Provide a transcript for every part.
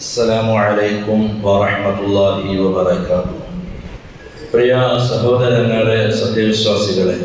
السلام عليكم ورحمة الله وبركاته പ്രിയ സഹോദരങ്ങളെ സത്യവിശ്വാസികളെ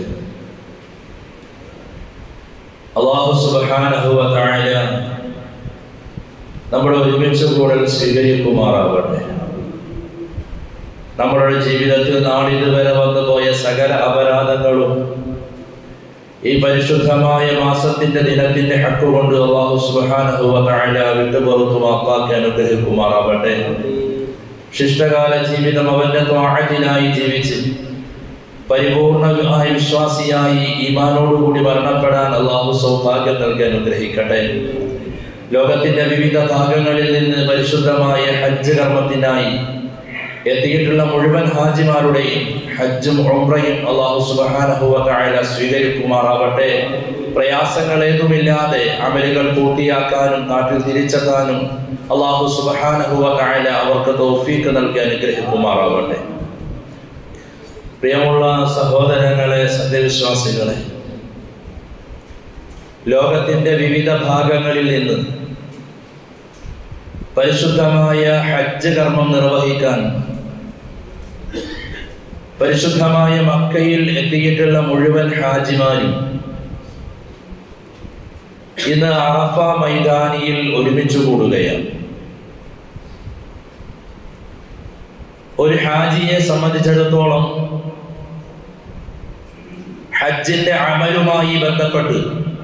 അള്ളാഹു സുബാനഹുവ താഴെ നമ്മുടെ ഒരുമിച്ച് കൂടൽ സ്വീകരിക്കുമാറാവട്ടെ നമ്മുടെ ജീവിതത്തിൽ നാളിതുവരെ വന്നുപോയ സകല അപരാധങ്ങളും ഈ പരിശുദ്ധമായ മാസത്തിന്റെ ദിനത്തിന്റെ ഹക്ക് കൊണ്ട് അള്ളാഹു സുബാനഹുവ താഴെ വിട്ടുപുറത്തു മാപ്പാക്കി അനുഗ്രഹിക്കുമാറാവട്ടെ ശിഷ്ടകാല ജീവിതം അവന്റെ ത്വാഹത്തിനായി ജീവിച്ച് പരിപൂർണമായ വിശ്വാസിയായി ഈമാനോടുകൂടി മരണപ്പെടാൻ അള്ളാഹു സൗഭാഗ്യം നൽകി അനുഗ്രഹിക്കട്ടെ ലോകത്തിന്റെ വിവിധ ഭാഗങ്ങളിൽ നിന്ന് പരിശുദ്ധമായ ഹജ്ജ് കർമ്മത്തിനായി എത്തിയിട്ടുള്ള മുഴുവൻ ഹാജിമാരുടെയും ഹജ്ജും ഉംറയും അള്ളാഹു സുബഹാനഹുവ തആല സ്വീകരിക്കുമാറാവട്ടെ പ്രയാസങ്ങൾ ഏതുമില്ലാതെ അമലുകൾ പൂർത്തിയാക്കാനും നാട്ടിൽ തിരിച്ചെത്താനും അള്ളാഹു സുബഹാനഹുവ തആല അവർക്ക് തൗഫീക്ക് നൽകി അനുഗ്രഹിക്കുമാറാവട്ടെ പ്രിയമുള്ള സഹോദരങ്ങളെ സത്യവിശ്വാസികളെ ലോകത്തിന്റെ വിവിധ ഭാഗങ്ങളിൽ നിന്ന് പരിശുദ്ധമായ ഹജ്ജ് കർമ്മം നിർവഹിക്കാൻ പരിശുദ്ധമായ മക്കയിൽ എത്തിയിട്ടുള്ള മുഴുവൻ ഹാജിമാരും ഇന്ന് അറഫ മൈതാനിയിൽ ഒരുമിച്ച് കൂടുകയാണ് ഒരു ഹാജിയെ സംബന്ധിച്ചിടത്തോളം ഹജ്ജിന്റെ അമലുമായി ബന്ധപ്പെട്ട്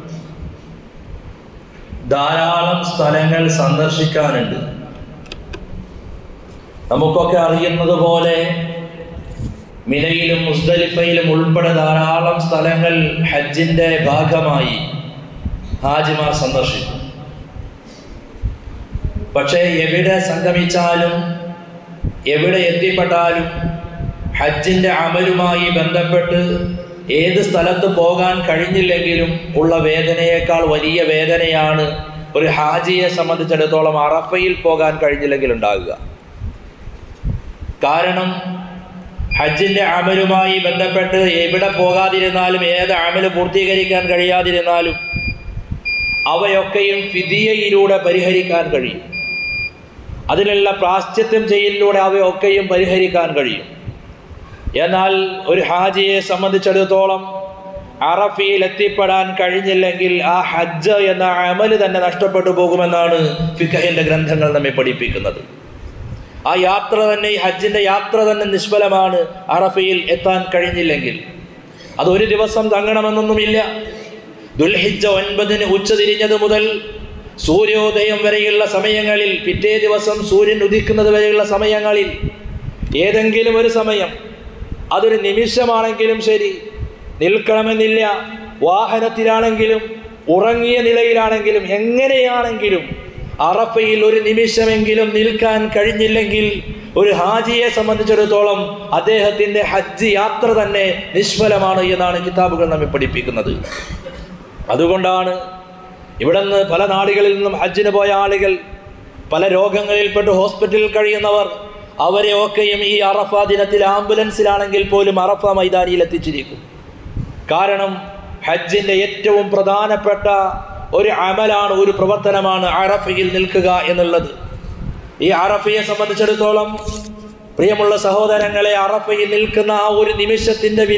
ധാരാളം സ്ഥലങ്ങൾ സന്ദർശിക്കാനുണ്ട് നമുക്കൊക്കെ അറിയുന്നത് പോലെ മിനയിലും മുസ്ദലിഫയിലും ഉൾപ്പെടെ ധാരാളം സ്ഥലങ്ങൾ ഹജ്ജിന്റെ ഭാഗമായി ഹാജിമാർ സന്ദർശിക്കും പക്ഷേ എവിടെ സംഗമിച്ചാലും എവിടെ എത്തിപ്പെട്ടാലും ഹജ്ജിന്റെ അമലുമായി ബന്ധപ്പെട്ട് ഏത് സ്ഥലത്ത് പോകാൻ കഴിഞ്ഞില്ലെങ്കിലും ഉള്ള വേദനയേക്കാൾ വലിയ വേദനയാണ് ഒരു ഹാജിയെ സംബന്ധിച്ചിടത്തോളം അറഫയിൽ പോകാൻ കഴിഞ്ഞില്ലെങ്കിൽ ഉണ്ടാകുക കാരണം ഹജ്ജിന്റെ അമലുമായി ബന്ധപ്പെട്ട് എവിടെ പോകാതിരുന്നാലും ഏത് അമല് പൂർത്തീകരിക്കാൻ കഴിയാതിരുന്നാലും അവയൊക്കെയും ഫിദിയയിലൂടെ പരിഹരിക്കാൻ കഴിയും അതിനുള്ള പ്രാശ്ചിത്യം ചെയ്യലിലൂടെ അവയൊക്കെയും പരിഹരിക്കാൻ കഴിയും എന്നാൽ ഒരു ഹാജിയെ സംബന്ധിച്ചിടത്തോളം അറഫയിൽ എത്തിപ്പെടാൻ കഴിഞ്ഞില്ലെങ്കിൽ ആ ഹജ്ജ് എന്ന അമല് തന്നെ നഷ്ടപ്പെട്ടു പോകുമെന്നാണ് ഫിഖഹിന്റെ ഗ്രന്ഥങ്ങൾ നമ്മെ പഠിപ്പിക്കുന്നത് ആ യാത്ര തന്നെ ഈ ഹജ്ജിന്റെ യാത്ര തന്നെ നിഷ്ഫലമാണ് അറഫയിൽ എത്താൻ കഴിഞ്ഞില്ലെങ്കിൽ അത് ഒരു ദിവസം തങ്ങണമെന്നൊന്നുമില്ല ദുൽഹിജ ഒൻപതിന് ഉച്ച തിരിഞ്ഞത് മുതൽ സൂര്യോദയം വരെയുള്ള സമയങ്ങളിൽ പിറ്റേ ദിവസം സൂര്യൻ ഉദിക്കുന്നത് വരെയുള്ള സമയങ്ങളിൽ ഏതെങ്കിലും ഒരു സമയം അതൊരു നിമിഷമാണെങ്കിലും ശരി നിൽക്കണമെന്നില്ല വാഹനത്തിലാണെങ്കിലും ഉറങ്ങിയ നിലയിലാണെങ്കിലും എങ്ങനെയാണെങ്കിലും അറഫയിൽ ഒരു നിമിഷമെങ്കിലും നിൽക്കാൻ കഴിഞ്ഞില്ലെങ്കിൽ ഒരു ഹാജിയെ സംബന്ധിച്ചിടത്തോളം അദ്ദേഹത്തിൻ്റെ ഹജ്ജ് യാത്ര തന്നെ നിഷ്ഫലമാണ് എന്നാണ് കിതാബുകൾ നമ്മെ പഠിപ്പിക്കുന്നത് അതുകൊണ്ടാണ് ഇവിടെ നിന്ന് പല നാടുകളിൽ നിന്നും ഹജ്ജിന് പോയ ആളുകൾ പല രോഗങ്ങളിൽപ്പെട്ട് ഹോസ്പിറ്റലിൽ കഴിയുന്നവർ അവരെ ഒക്കെയും ഈ അറഫ ദിനത്തിൽ ആംബുലൻസിലാണെങ്കിൽ പോലും അറഫ മൈതാനിയിൽ എത്തിച്ചിരിക്കും കാരണം ഹജ്ജിൻ്റെ ഏറ്റവും പ്രധാനപ്പെട്ട ഒരു അമലാണ് ഒരു പ്രവർത്തനമാണ് അറഫയിൽ നിൽക്കുക എന്നുള്ളത് ഈ അറഫയെ സംബന്ധിച്ചിടത്തോളം പ്രിയമുള്ള സഹോദരങ്ങളെ അറഫയിൽ നിൽക്കുന്ന ആ ഒരു നിമിഷത്തിൻ്റെ വില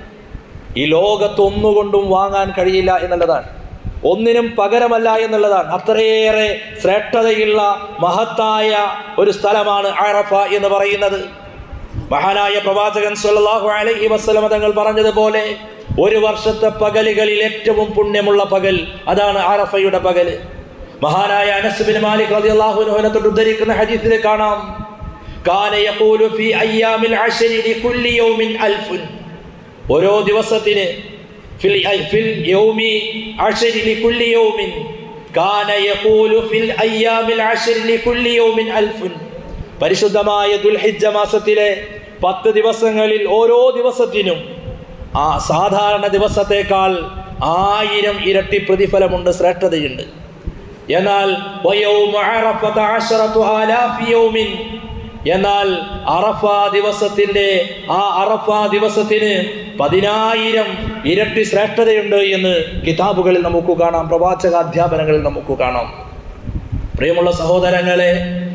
ഈ ലോകത്ത് ഒന്നുകൊണ്ടും വാങ്ങാൻ കഴിയില്ല എന്നുള്ളതാണ് ഒന്നിനും പകരമല്ല എന്നുള്ളതാണ് അത്രയേറെ ശ്രേഷ്ഠതയുള്ള മഹത്തായ ഒരു സ്ഥലമാണ് അറഫ എന്ന് പറയുന്നത് മഹാനായ പ്രവാചകൻ സല്ലല്ലാഹു അലൈഹി വസല്ലമ തങ്ങൾ പറഞ്ഞതുപോലെ ഒരു വർഷത്തെ പകലുകളിൽ ഏറ്റവും പുണ്യമുള്ള പകൽ അതാണ് അറഫയുടെ പകല് മഹാനായ അനസ് ബിൻ മാലിക് റളിയല്ലാഹു അൻഹുവിനെ തൊട്ട് ഉദ്ധരിക്കുന്ന ഹദീസിൽ കാണാം കാന യഖൂലു ഫീ അയ്യാമിൽ അശ്രി ലികുല്ലി യൗമിൻ അൽഫുൻ ഓരോ ദിവസത്തിന് ഫിൽ ഫിൽ യൗമി അശ്രി ലികുല്ലി യൗമിൻ കാന യഖൂലു ഫിൽ അയ്യാമിൽ അശ്രി ലികുല്ലി യൗമിൻ അൽഫുൻ പരിശുദ്ധമായ ദുൽഹിജ്ജ മാസത്തിലെ പത്ത് ദിവസങ്ങളിൽ ഓരോ ദിവസത്തിനും ആ സാധാരണ ദിവസത്തേക്കാൾ ആയിരം ഇരട്ടി പ്രതിഫലമുണ്ട് ശ്രേഷ്ഠതയുണ്ട് എന്നാൽ വയൗമ അറഫത അശറതു ആലാഫി യൗമിൻ എന്നാൽ അറഫ ദിവസത്തിന്റെ ആ അറഫ ദിവസത്തിന് പതിനായിരം ഇരട്ടി ശ്രേഷ്ഠതയുണ്ട് എന്ന് കിതാബുകളിൽ നമുക്ക് കാണാം പ്രവാചക അധ്യാപനങ്ങളിൽ നമുക്ക് കാണാം പ്രിയമുള്ള സഹോദരങ്ങളെ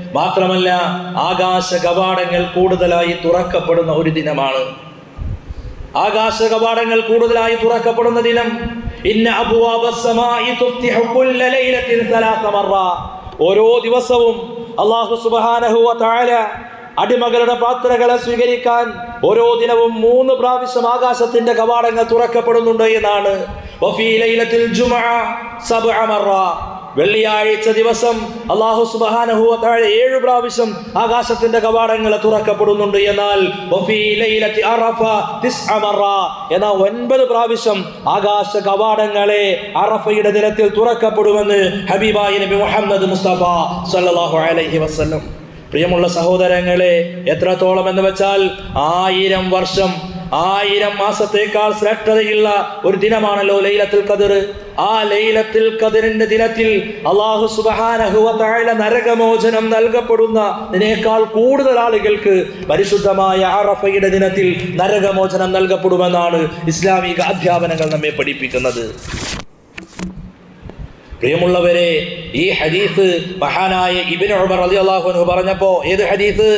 മാത്രമല്ല ആകാശ കവാടങ്ങൾ കൂടുതലായി തുറക്കപ്പെടുന്ന ഒരു ദിനമാണ് ആകാശ കവാടങ്ങൾ കൂടുതലായി തുറക്കപ്പെടുന്ന ദിനം ഇന്ന അബ്വാബ സമാഇ തുഫ്തിഹു കുല്ല ലൈലത്തിൻ സലാസ മറ ഓരോ ദിവസവും അല്ലാഹു സുബ്ഹാനഹു വ തആല അടിമകളുടെ പ്രാർത്ഥനകളെ സ്വീകരിക്കാൻ ഓരോ ദിനവും മൂന്ന് പ്രാവശ്യം ആകാശത്തിന്റെ കവാടങ്ങൾ തുറക്കപ്പെടുന്നുണ്ട് എന്നാണ് വഫീ ലൈലത്തിൽ ജുമുഅ സബ്അ മറ വെള്ളിയാഴ്ച ദിവസം അള്ളാഹു സുബ്ഹാനഹു വ തആല ഏഴ് പ്രാവശ്യം ആകാശത്തിന്റെ കവാടങ്ങൾ തുറക്കപ്പെടുന്നുണ്ട് എന്നാൽ വഫീ ലൈലത്തി അറഫ തിസ്അ മറ എന്ന ഒൻപത് പ്രാവശ്യം ആകാശ കവാടങ്ങളെ അറഫയുടെ ദിനത്തിൽ തുറക്കപ്പെടുമെന്ന് ഹബീബായ നബി മുഹമ്മദ് മുസ്തഫ സല്ലല്ലാഹു അലൈഹി വസല്ലം പ്രിയമുള്ള സഹോദരങ്ങളെ എത്രത്തോളം എന്ന് വെച്ചാൽ ആയിരം വർഷം ആയിരം മാസത്തേക്കാൾ ശ്രേഷ്ഠതയുള്ള ഒരു ദിനമാണല്ലോ ലൈലത്തുൽ ഖദർ ആ ലൈലത്തുൽ ഖദറിന്റെ ദിനത്തിൽ അള്ളാഹു സുബ്ഹാനഹു വ തആല നരകമോചനം നൽകപ്പെടുന്നതിനേക്കാൾ കൂടുതൽ ആളുകൾക്ക് പരിശുദ്ധമായ അറഫയുടെ ദിനത്തിൽ നരകമോചനം നൽകപ്പെടുമെന്നാണ് ഇസ്ലാമിക അധ്യാപനങ്ങൾ നമ്മെ പഠിപ്പിക്കുന്നത് പ്രിയമുള്ളവരെ ഈ ഹദീസ് മഹാനായ ഇബിൻ ഉമർ റളിയല്ലാഹു അൻഹു പറഞ്ഞപ്പോൾ ഏത് ഹദീസ്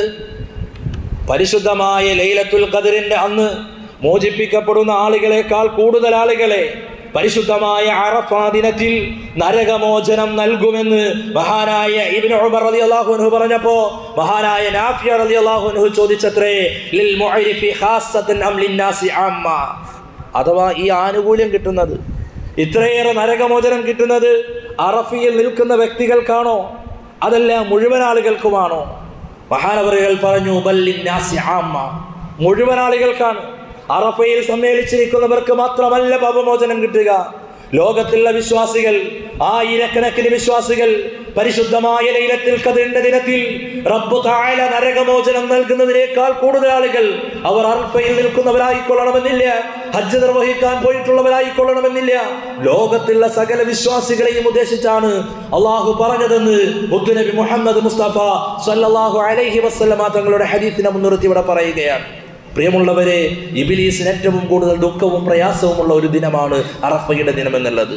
പരിശുദ്ധമായ ലൈലത്തുൽ ഖദറിന്റെ അന്ന് മോചിപ്പിക്കപ്പെടുന്ന ആളുകളെക്കാൾ കൂടുതൽ ആളുകളെ പരിശുദ്ധമായ അറഫാ ദിനത്തിൽ നരകമോചനം നൽകുമെന്ന് മഹാനായ ഇബ്നു ഉമർ റളിയല്ലാഹു അൻഹു പറഞ്ഞപ്പോ മഹാനായ നാഫിയ റളിയല്ലാഹു അൻഹു ചോദിച്ചത്രേ ലിൽ മുഅരിഫി ഖാസ്സത്തൻ അം ലിന്നാസി ആമ്മ അഥവാ ഈ ആനുകൂല്യം കിട്ടുന്നത് ഇത്രയേറെ നരകമോചനം കിട്ടുന്നത് അറഫിയിൽ നിൽക്കുന്ന വ്യക്തികൾക്കാണോ അതല്ല മുഴുവൻ ആളുകൾക്കുമാണോ മഹാനവറുകൾ പറഞ്ഞു ബല്ലിന്നാസി ആമ്മ മുഴുവൻ ആളുകൾക്കാണ് അറഫയിൽ സമ്മേളിച്ചിരിക്കുന്നവർക്ക് മാത്രമല്ല പാപമോചനം കിട്ടുക ലോകത്തുള്ള വിശ്വാസികൾ ആയിരക്കണക്കിന് വിശ്വാസികൾ പരിശുദ്ധമായ ലൈലത്തിൽ കതിന്റെ ദിനത്തിൽ റബ്ബു താഴെ നരകമോചനം നൽകുന്നതിനേക്കാൾ കൂടുതൽ ആളുകൾ അവർ അർഫയിൽ നിൽക്കുന്നവരായിക്കൊള്ളണമെന്നില്ല ഹജ്ജ് നിർവഹിക്കാൻ പോയിട്ടുള്ളവരായിക്കൊള്ളണമെന്നില്ല ലോകത്തുള്ള സകല വിശ്വാസികളെയും ഉദ്ദേശിച്ചാണ് അള്ളാഹു പറഞ്ഞതെന്ന് മുത്തുനബി മുഹമ്മദ് മുസ്തഫ സല്ലല്ലാഹു അലൈഹി വസല്ലമ തങ്ങളുടെ ഹദീസിനെ മുൻനിർത്തി ഇവിടെ പറയുകയാണ് പ്രിയമുള്ളവരെ ഇബിലീസിന് ഏറ്റവും കൂടുതൽ ദുഃഖവും പ്രയാസവുമുള്ള ഒരു ദിനമാണ് അറഫയുടെ ദിനം എന്നുള്ളത്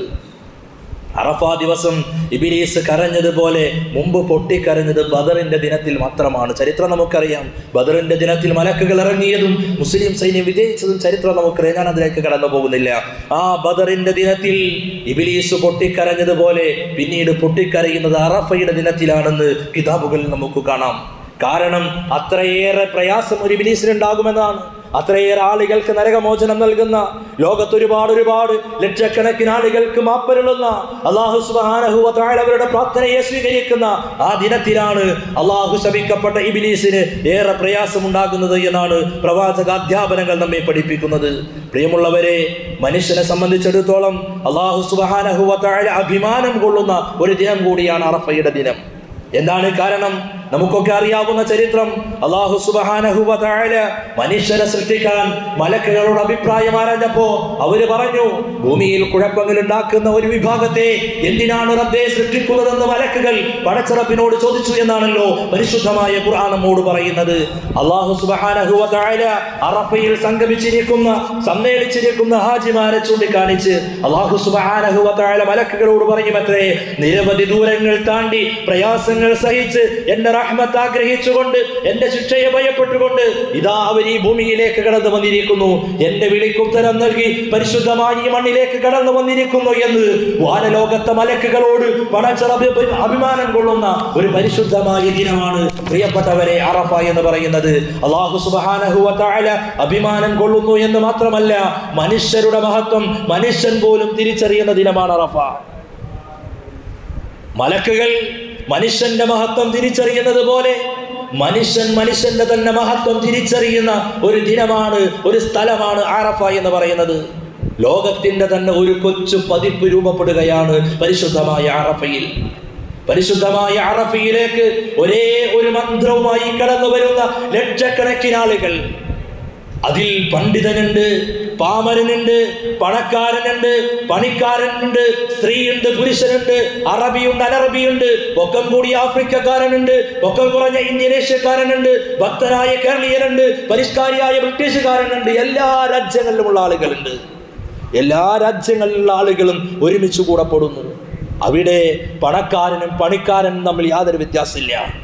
അറഫ ദിവസം ഇബിലീസ് കരഞ്ഞതുപോലെ മുമ്പ് പൊട്ടിക്കരഞ്ഞത് ബദറിന്റെ ദിനത്തിൽ മാത്രമാണ് ചരിത്രം നമുക്കറിയാം ബദറിന്റെ ദിനത്തിൽ മലക്കുകൾ ഇറങ്ങിയതും മുസ്ലിം സൈന്യം വിജയിച്ചതും ചരിത്രം നമുക്കറിയാം ഞാൻ അതിലേക്ക് കടന്നു പോകുന്നില്ല ആ ബദറിന്റെ ദിനത്തിൽ ഇബിലീസ് പൊട്ടിക്കരഞ്ഞതുപോലെ പിന്നീട് പൊട്ടിക്കരയുന്നത് അറഫയുടെ ദിനത്തിലാണെന്ന് കിതാബുകളിൽ നമുക്ക് കാണാം കാരണം അത്രയേറെ പ്രയാസം ഒരു ഇബിലീസിനുണ്ടാകുമെന്നാണ് അത്രയേറെ ആളുകൾക്ക് നരകമോചനം നൽകുന്ന ലോകത്ത് ഒരുപാട് ഒരുപാട് ലക്ഷക്കണക്കിന് ആളുകൾക്ക് മാപ്പരുളുന്ന അള്ളാഹു സുബ്ഹാനഹു വ തആല അവരുടെ പ്രാർത്ഥനയെ സ്വീകരിക്കുന്ന ആ ദിനത്തിലാണ് അള്ളാഹു ശപിക്കപ്പെട്ട ഇബിലീസിന് ഏറെ പ്രയാസമുണ്ടാകുന്നത് എന്നാണ് പ്രവാചക അധ്യാപനങ്ങൾ നമ്മെ പഠിപ്പിക്കുന്നത് പ്രിയമുള്ളവരെ മനുഷ്യനെ സംബന്ധിച്ചിടത്തോളം അള്ളാഹു സുബ്ഹാനഹു വ തആല അഭിമാനം കൊള്ളുന്ന ഒരു ദിനം കൂടിയാണ് അറഫയുടെ ദിനം എന്താണ് കാരണം നമുക്കൊക്കെ അറിയാവുന്ന ചരിത്രം അള്ളാഹു സുബ്ഹാനഹു വ തആല മനുഷ്യരെ സൃഷ്ടിക്കാൻ മലക്കുകളോട് അഭിപ്രായം ആരാഞ്ഞപ്പോ അവര് പറഞ്ഞു ഭൂമിയിൽ കുഴപ്പങ്ങൾ ഉണ്ടാക്കുന്ന ഒരു വിഭാഗത്തെ എന്തിനാണ് റബ്ബെ സൃഷ്ടിക്കുന്നതെന്ന് മലക്കുകൾ പടച്ചറപ്പിനോട് ചോദിച്ചു എന്നാണല്ലോ പരിശുദ്ധമായ ഖുർആൻ നമ്മോട് പറയുന്നത് അള്ളാഹു സുബ്ഹാനഹു വ തആല അറഫയിൽ സംഗമിച്ചിരിക്കുന്ന സമ്മേളിച്ചിരിക്കുന്ന ഹാജിമാരെ ചൂണ്ടിക്കാണിച്ച് അള്ളാഹു സുബ്ഹാനഹു വ തആല മലക്കുകളോട് പറയുമത്രേ നിരവധി ദൂരങ്ങൾ താണ്ടി പ്രയാസങ്ങൾ സഹിച്ച് എന്റെ റഹ്മത്ത് ആഗ്രഹിച്ചുകൊണ്ട് എന്റെ ശിക്ഷയെ ഭയപ്പെട്ടുകൊണ്ട് ഇതാ അവർ ഈ ഭൂമിയിലേക്ക് കടന്നു വന്നിരിക്കുന്നു എന്റെ വിളിക്ക് ഉത്തരം നൽകി പരിശുദ്ധമായി ഈ മണ്ണിലേക്ക് കടന്നു വന്നിരിക്കുന്നു എന്ന് വാനലോകത്തെ മലക്കുകളോട് പണച്ചറബ് അഭിമാനം കൊള്ളുന്ന ഒരു പരിശുദ്ധമായ ദിനമാണ് പ്രിയപ്പെട്ടവരെ അറഫ എന്ന് പറയുന്നത് അള്ളാഹു സുബ്ഹാനഹു വ തആല അഭിമാനം കൊള്ളുന്നു എന്ന് മാത്രമല്ല മനുഷ്യരുടെ മഹത്വം മനുഷ്യൻ പോലും തിരിച്ചറിയുന്ന ദിനമാണ് അറഫ മലക്കുകൾ മനുഷ്യന്റെ മഹത്വം തിരിച്ചറിയുന്നത് പോലെ മനുഷ്യൻ മനുഷ്യന്റെ തന്നെ മഹത്വം തിരിച്ചറിയുന്ന ഒരു ദിനമാണ് ഒരു സ്ഥലമാണ് ആറഫ എന്ന് പറയുന്നത് ലോകത്തിന്റെ തന്നെ ഒരു കൊച്ചു പതിപ്പ് രൂപപ്പെടുകയാണ് പരിശുദ്ധമായ ആറഫയിൽ പരിശുദ്ധമായ അറഫയിലേക്ക് ഒരേ ഒരു മന്ത്രവുമായി കടന്നു വരുന്ന ലക്ഷക്കണക്കിന് ആളുകൾ അതിൽ പണ്ഡിതനുണ്ട് പാമരനുണ്ട് പണക്കാരനുണ്ട് പണിക്കാരനുണ്ട് സ്ത്രീയുണ്ട് പുരുഷനുണ്ട് അറബിയുണ്ട് അനറബിയുണ്ട് പൊക്കം കൂടിയ ആഫ്രിക്കക്കാരനുണ്ട് പൊക്കം കുറഞ്ഞ ഇന്തോനേഷ്യക്കാരനുണ്ട് ഭക്തനായ കേരളീയനുണ്ട് പരിഷ്കാരിയായ ബ്രിട്ടീഷുകാരനുണ്ട് എല്ലാ രാജ്യങ്ങളിലുമുള്ള ആളുകളുണ്ട് എല്ലാ രാജ്യങ്ങളിലുള്ള ആളുകളും ഒരുമിച്ച് കൂടപ്പെടുന്നു അവിടെ പണക്കാരനും പണിക്കാരനും തമ്മിൽ യാതൊരു വ്യത്യാസമില്ല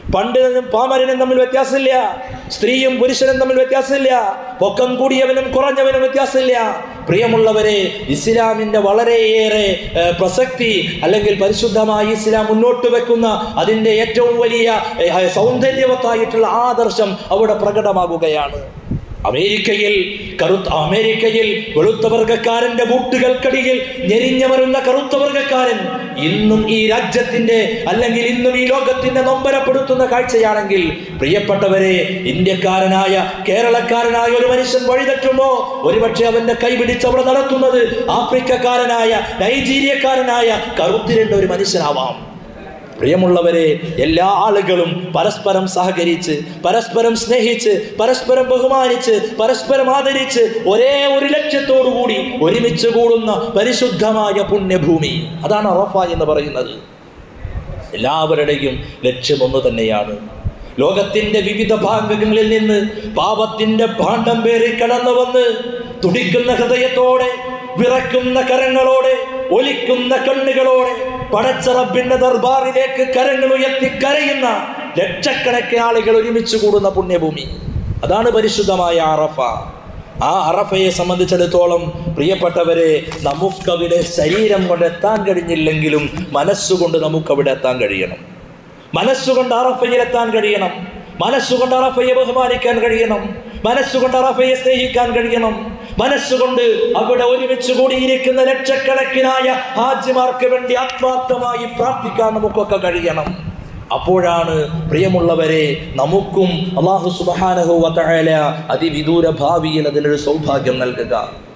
പണ്ഡിതനും പാമരനും തമ്മിൽ വ്യത്യാസമില്ല സ്ത്രീയും പുരുഷനും തമ്മിൽ വ്യത്യാസമില്ല പൊക്കം കൂടിയവനും കുറഞ്ഞവനും വ്യത്യാസമില്ല പ്രിയമുള്ളവരെ ഇസ്ലാമിൻ്റെ വളരെയേറെ ഏഹ്, പ്രസക്തി അല്ലെങ്കിൽ പരിശുദ്ധമായ ഇസ്ലാം മുന്നോട്ട് വെക്കുന്ന അതിൻ്റെ ഏറ്റവും വലിയ ഏഹ്, സൗന്ദര്യവത്തായിട്ടുള്ള ആദർശം അവിടെ പ്രകടമാകുകയാണ് അമേരിക്കയിൽ കറുത്ത അമേരിക്കയിൽ വെളുത്ത വർഗക്കാരന്റെ ബൂട്ടുകൾക്കടിയിൽ ഞെരിഞ്ഞ വരുന്ന കറുത്ത വർഗക്കാരൻ ഇന്നും ഈ രാജ്യത്തിന്റെ അല്ലെങ്കിൽ ഇന്നും ഈ ലോകത്തിന്റെ നൊമ്പരപ്പെടുത്തുന്ന കാഴ്ചയാണെങ്കിൽ പ്രിയപ്പെട്ടവരെ ഇന്ത്യക്കാരനായ കേരളക്കാരനായ ഒരു മനുഷ്യൻ വഴിതെറ്റുമ്പോ ഒരുപക്ഷെ അവന്റെ കൈ പിടിച്ച് അവിടെ നടത്തുന്നത് ആഫ്രിക്കക്കാരനായ നൈജീരിയക്കാരനായ കറുത്തിരണ്ട ഒരു മനുഷ്യനാവാം പ്രിയമുള്ളവരെ എല്ലാ ആളുകളും പരസ്പരം സഹകരിച്ച് പരസ്പരം സ്നേഹിച്ച് പരസ്പരം ബഹുമാനിച്ച് പരസ്പരം ആദരിച്ച് ഒരേ ഒരു ലക്ഷ്യത്തോടു കൂടി ഒരുമിച്ച് കൂടുന്ന പരിശുദ്ധമായ പുണ്യഭൂമി അതാണ് അറഫ എന്ന് പറയുന്നത് എല്ലാവരുടെയും ലക്ഷ്യം ഒന്ന് തന്നെയാണ് ലോകത്തിന്റെ വിവിധ ഭാഗങ്ങളിൽ നിന്ന് പാപത്തിന്റെ ഭാണ്ഡം പേറി കടന്നു വന്ന് തുടിക്കുന്ന ഹൃദയത്തോടെ വിറക്കുന്ന കരങ്ങളോടെ ഒലിക്കുന്ന കണ്ണുകളോടെ പടച്ച റബ്ബിന്റെ ദർബാറിലേക്ക് കരങ്ങൾ ഉയർത്തി കരയുന്ന ലക്ഷക്കണക്കിന് ആളുകൾ ഒരുമിച്ച് കൂടുന്ന പുണ്യഭൂമി അതാണ് പരിശുദ്ധമായ അറഫ ആ അറഫയെ സംബന്ധിച്ചിടത്തോളം പ്രിയപ്പെട്ടവരെ നമുക്കവിടെ ശരീരം കൊണ്ട് എത്താൻ കഴിഞ്ഞില്ലെങ്കിലും മനസ്സുകൊണ്ട് നമുക്കവിടെ എത്താൻ കഴിയണം മനസ്സുകൊണ്ട് അറഫയിൽ എത്താൻ കഴിയണം മനസ്സുകൊണ്ട് അറഫയെ ബഹുമാനിക്കാൻ കഴിയണം മനസ്സുകൊണ്ട് അറഫയെ സ്നേഹിക്കാൻ കഴിയണം മനസ്സുകൊണ്ട് അവിടെ ഒരുമിച്ച് കൂടിയിരിക്കുന്ന ലക്ഷക്കണക്കിനായ ഹാജിമാർക്ക് വേണ്ടി ആത്മാർത്ഥമായി പ്രാർത്ഥിക്കാൻ നമുക്കൊക്കെ കഴിയണം അപ്പോഴാണ് പ്രിയമുള്ളവരെ നമുക്കും അള്ളാഹു സുബാനഹു വതആല അതിവിദൂര ഭാവിയിൽ അതിനൊരു സൗഭാഗ്യം നൽകുക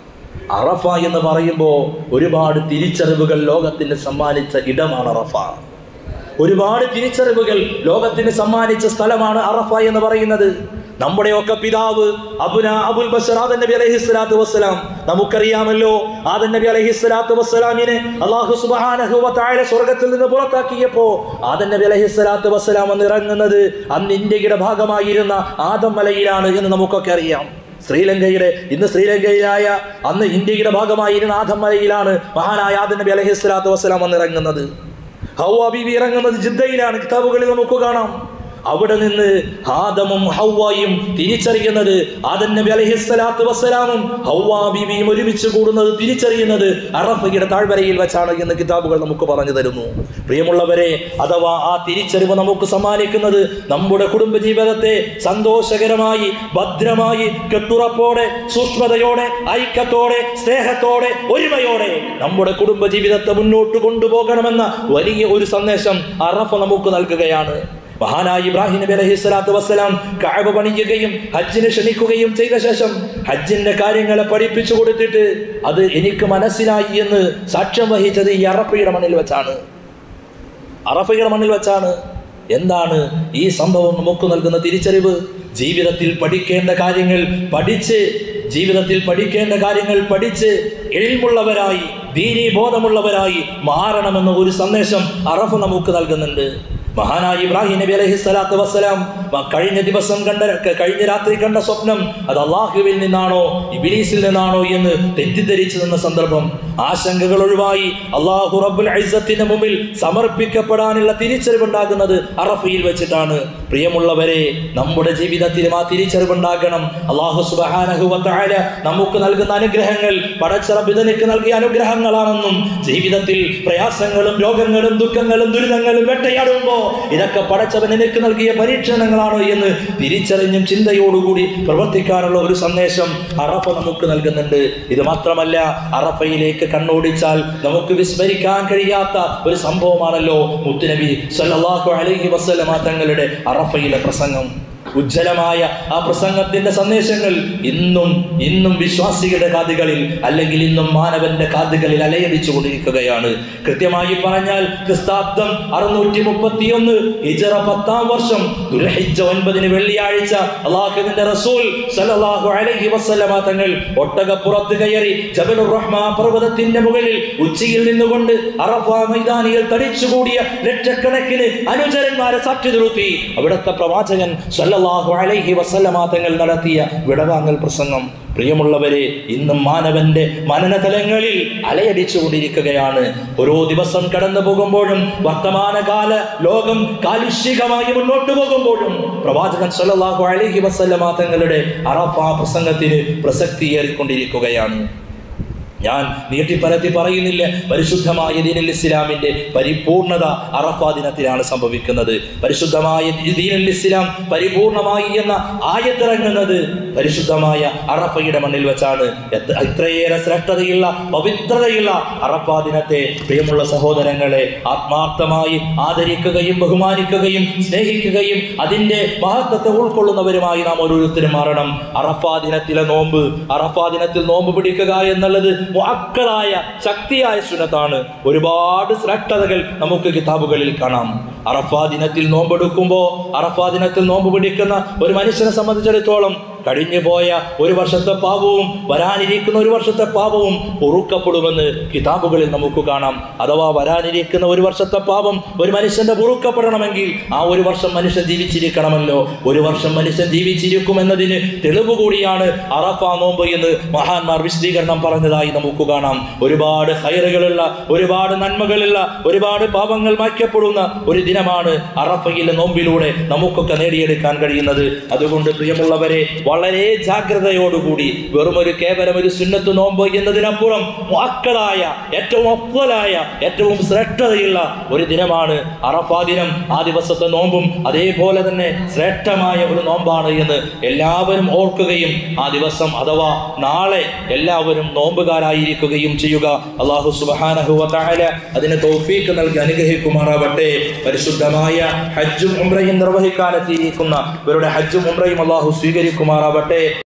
അറഫ എന്ന് പറയുമ്പോൾ ഒരുപാട് തിരിച്ചറിവുകൾ ലോകത്തിന് സമ്മാനിച്ച ഇടമാണ് അറഫ ഒരുപാട് തിരിച്ചറിവുകൾ ലോകത്തിന് സമ്മാനിച്ച സ്ഥലമാണ് അറഫ എന്ന് പറയുന്നത് നമ്മുടെയൊക്കെ പിതാവ് അബുന അബുൽ ബഷർ ആദൻ നബി അലൈഹി സ്വലാത്തു വസ്സലാം നമുക്കറിയാമല്ലോ ആദൻ നബി അലൈഹി സ്വലാത്തു വസ്സലാമിനെ അള്ളാഹു സുബ്ഹാനഹു വ തആല സ്വർഗ്ഗത്തിൽ നിന്ന് പുറത്താക്കിയപ്പോൾ ആദൻ നബി അലൈഹി സ്വലാത്തു വസ്സലാം എന്ന് ഇറങ്ങുന്നത് അന്ന് ഇന്ത്യയുടെ ഭാഗമായിരുന്ന ആദം മലയിലാണ് എന്ന് നമുക്കൊക്കെ അറിയാം ശ്രീലങ്കയുടെ ഇന്ന് ശ്രീലങ്കയിലായ അന്ന് ഇന്ത്യയുടെ ഭാഗമായിരുന്ന ആദം മലയിലാണ് മഹാനായ ആദൻ നബി അലൈഹി സ്വലാത്തു വസ്സലാം വന്ന് ഇറങ്ങുന്നത് ഹൗവ ബീവി ഇറങ്ങുന്നത് ജിദ്ദയിലാണ് കിതാബുകളിൽ നമുക്ക് കാണാം അവിടെ നിന്ന് ആദമും ഹൗവായും തിരിച്ചറിയുന്നത് ആദൻ നബി അലൈഹി സ്വലാത്തു വസ്സലാമും ഹൗവാ ബീവിയും ഒരുമിച്ച് കൂടുന്നത് തിരിച്ചറിയുന്നത് അറഫയുടെ താഴ്വരയിൽ വെച്ചാണ് എന്ന് കിതാബുകൾ നമുക്ക് പറഞ്ഞു തരുന്നു പ്രിയമുള്ളവരെ അഥവാ ആ തിരിച്ചറിവ് നമുക്ക് സമ്മാനിക്കുന്നത് നമ്മുടെ കുടുംബ ജീവിതത്തെ സന്തോഷകരമായി ഭദ്രമായി കെട്ടുറപ്പോടെ സൂക്ഷ്മതയോടെ ഐക്യത്തോടെ സ്നേഹത്തോടെ ഒരുമയോടെ നമ്മുടെ കുടുംബ ജീവിതത്തെ മുന്നോട്ട് കൊണ്ടുപോകണമെന്ന വലിയ ഒരു സന്ദേശം അറഫ നമുക്ക് നൽകുകയാണ് മഹാനായ ഇബ്രാഹിം നബി അലൈഹി സ്വലാത്തു വസ്സലാം കഅബ പണിയുകയും ഹജ്ജിന് ക്ഷണിക്കുകയും ചെയ്ത ശേഷം ഹജ്ജിന്റെ കാര്യങ്ങളെ പഠിപ്പിച്ചു കൊടുത്തിട്ട് അത് എനിക്ക് മനസ്സിലായി എന്ന് സാക്ഷ്യം വഹിച്ചത് ഈ അറഫയുടെ മണ്ണിൽ വെച്ചാണ് അറഫയുടെ മണ്ണിൽ വെച്ചാണ് എന്താണ് ഈ സംഭവം നമുക്ക് നൽകുന്ന തിരിച്ചറിവ് ജീവിതത്തിൽ പഠിക്കേണ്ട കാര്യങ്ങൾ പഠിച്ച് ജീവിതത്തിൽ പഠിക്കേണ്ട കാര്യങ്ങൾ പഠിച്ച് എഴിമുള്ളവരായി ദീനീ ബോധമുള്ളവരായി മാറണമെന്ന ഒരു സന്ദേശം അറഫ നമുക്ക് നൽകുന്നുണ്ട് മഹാനായ ഇബ്രാഹിം നബി അലൈഹി സ്വലാത്തു വസ്സലാം മ- കഴിഞ്ഞ ദിവസം കണ്ട ക- കഴിഞ്ഞ രാത്രി കണ്ട സ്വപ്നം അത് അള്ളാഹുവിൽ നിന്നാണോ ഇബിലീസിൽ നിന്നാണോ എന്ന് തെറ്റിദ്ധരിച്ചു നിന്ന സന്ദർഭം ആശങ്കകൾ ഒഴിവായി അള്ളാഹു റബ്ബുൽ ഐസത്തിന്റെ മുമ്പിൽ സമർപ്പിക്കപ്പെടാനുള്ള തിരിച്ചറിവുണ്ടാകുന്നത് അറഫയിൽ വെച്ചിട്ടാണ് പ്രിയമുള്ളവരെ നമ്മുടെ ജീവിതത്തിലും ആ തിരിച്ചറിവുണ്ടാകണം അള്ളാഹു സുബ്ഹാനഹു വ തആല നമുക്ക് നൽകുന്ന അനുഗ്രഹങ്ങൾ പടച്ചറബ് നിനക്ക് നൽകിയ അനുഗ്രഹങ്ങളാണെന്നും ജീവിതത്തിൽ പ്രയാസങ്ങളും രോഗങ്ങളും ദുഃഖങ്ങളും ദുരിതങ്ങളും വേട്ടയാടുമ്പോൾ ഇതൊക്കെ പടച്ചവൻ നിനക്ക് നൽകിയ പരീക്ഷണങ്ങളാണോ എന്ന് തിരിച്ചറിഞ്ഞും ചിന്തയോടുകൂടി പ്രവർത്തിക്കാനുള്ള ഒരു സന്ദേശം അറഫ നമുക്ക് നൽകുന്നുണ്ട് ഇത് മാത്രമല്ല അറഫയിലേക്ക് കണ്ണോടിച്ചാൽ നമുക്ക് വിസ്മരിക്കാൻ കഴിയാത്ത ഒരു സംഭവമാണല്ലോ മുത്തുനബി സല്ലല്ലാഹു അലൈഹി വസല്ലമ തങ്ങളുടെ അറഫയിലെ പ്രസംഗം ഉജ്ജ്വലമായ ആ പ്രസംഗത്തിന്റെ സന്ദേശങ്ങൾ ഇന്നും ഇന്നും വിശ്വാസികളുടെ കാതുകളിൽ അല്ലെങ്കിൽ ഇന്നും മാനവന്റെ കാതുകളിൽ അലയടിച്ചു കൊണ്ടിരിക്കുകയാണ് കൃത്യമായി പറഞ്ഞാൽ ക്രിസ്താബ്ദം അറുന്നൂറ്റി മുപ്പത്തിയൊന്ന് ഹിജറ പത്താം വർഷം ദുൽഹിജ്ജ ഒൻപതിന് വെള്ളിയാഴ്ച അള്ളാഹുവിന്റെ റസൂൽ സല്ലല്ലാഹു അലൈഹി വസല്ലമ തങ്ങൾ ഒട്ടകപ്പുറത്ത് കയറി ജബലുർ റഹ്മ പർവ്വതത്തിന്റെ മുകളിൽ ഉച്ചിയിൽ നിന്നുകൊണ്ട് അറഫ മൈതാനിയിൽ തടിച്ചുകൂടിയ ലക്ഷക്കണക്കിന് അനുചരന്മാരെ സാക്ഷി നിർത്തി അവിടുത്തെ പ്രവാചകൻ സല്ലല്ലാഹു സല്ലല്ലാഹു അലൈഹി വസല്ലമ തങ്ങൾ നടത്തിയ വിടവാങ്ങൽ പ്രസംഗം പ്രിയമുള്ളവരെ ഇന്നും മാനവന്റെ മനനതലങ്ങളിൽ അലയടിച്ചു കൊണ്ടിരിക്കുകയാണ് ഓരോ ദിവസം കടന്നു പോകുമ്പോഴും വർത്തമാനകാല ലോകം കാലുഷികമായി മുന്നോട്ട് പോകുമ്പോഴും പ്രവാചകൻ സല്ലല്ലാഹു അലൈഹി വസല്ലമ തങ്ങളുടെ അറഫ പ്രസംഗത്തിന് പ്രസക്തിയേറിക്കൊണ്ടിരിക്കുകയാണ് ഞാൻ നീട്ടിപ്പരത്തി പറയുന്നില്ല പരിശുദ്ധമായ ദീനുൽ ഇസ്ലാമിന്റെ പരിപൂർണത അറഫാ ദിനത്തിലാണ് സംഭവിക്കുന്നത് പരിശുദ്ധമായ ദീനുൽ ഇസ്ലാം പരിപൂർണമായി എന്ന ആയത്തിറങ്ങുന്നത് പരിശുദ്ധമായ അറഫയുടെ മണ്ണിൽ വെച്ചാണ് എത്ര- ഇത്രയേറെ ശ്രേഷ്ഠതയുള്ള പവിത്രതയുള്ള അറഫാ ദിനത്തെ പ്രിയമുള്ള സഹോദരങ്ങളെ ആത്മാർത്ഥമായി ആദരിക്കുകയും ബഹുമാനിക്കുകയും സ്നേഹിക്കുകയും അതിന്റെ മഹത്വത്തെ ഉൾക്കൊള്ളുന്നവരുമായി നാം ഓരോരുത്തരും മാറണം അറഫാ ദിനത്തിലെ നോമ്പ് അറഫാ ദിനത്തിൽ നോമ്പ് പിടിക്കുക എന്നുള്ളത് മുഅക്കദായ ശക്തിയായ സുന്നത്താണ് ഒരുപാട് ശ്രേഷ്ഠതകൾ നമുക്ക് കിതാബുകളിൽ കാണാം അറഫാ ദിനത്തിൽ നോമ്പെടുക്കുമ്പോൾ അറഫാ ദിനത്തിൽ നോമ്പ് പിടിക്കുന്ന ഒരു മനുഷ്യനെ സംബന്ധിച്ചിടത്തോളം കഴിഞ്ഞു പോയ ഒരു വർഷത്തെ പാപവും വരാനിരിക്കുന്ന ഒരു വർഷത്തെ പാപവും പൊറുക്കപ്പെടുമെന്ന് കിതാബുകളിൽ നമുക്ക് കാണാം അഥവാ വരാനിരിക്കുന്ന ഒരു വർഷത്തെ പാപം ഒരു മനുഷ്യന്റെ പൊറുക്കപ്പെടണമെങ്കിൽ ആ ഒരു വർഷം മനുഷ്യൻ ജീവിച്ചിരിക്കണമല്ലോ ഒരു വർഷം മനുഷ്യൻ ജീവിച്ചിരിക്കുമെന്നതിന് തെളിവ് കൂടിയാണ് അറഫ നോമ്പ് എന്ന് മഹാന്മാർ വിശദീകരണം പറഞ്ഞതായി നമുക്ക് കാണാം ഒരുപാട് ഹൈറുകളുള്ള ഒരുപാട് നന്മകളുള്ള ഒരുപാട് പാപങ്ങൾ മായ്ക്കപ്പെടുന്ന ഒരു ദിനമാണ് അറഫയിലെ നോമ്പിലൂടെ നമുക്കൊക്കെ നേടിയെടുക്കാൻ കഴിയുന്നത് അതുകൊണ്ട് പ്രിയമുള്ളവരെ വളരെ ജാഗ്രതയോടുകൂടി വെറും ഒരു കേവലം ഒരു സുന്നത്ത് നോമ്പ് എന്നതിനപ്പുറം മുഅക്കദായ ഏറ്റവും അഫ്വലായ ഏറ്റവും ശ്രേഷ്ഠതയുള്ള ഒരു ദിനമാണ് അറഫാ ദിനം ആ ദിവസത്തെ നോമ്പും അതേപോലെ തന്നെ ശ്രേഷ്ഠമായ ഒരു നോമ്പാണ് എന്ന് എല്ലാവരും ഓർക്കുകയും ആ ദിവസം അഥവാ നാളെ എല്ലാവരും നോമ്പുകാരായിരിക്കുകയും ചെയ്യുക അള്ളാഹു സുബ്ഹാനഹു വ തആല അതിന് തൗഫീക്ക് നൽകി അനുഗ്രഹിക്കുമാറാവട്ടെ പരിശുദ്ധമായ ഹജ്ജും ഉംറയും നിർവഹിക്കാനെത്തിയിരിക്കുന്ന ഇവരുടെ ഹജ്ജും ഉംറയും അള്ളാഹു സ്വീകരിക്കുമാറാവട്ടെ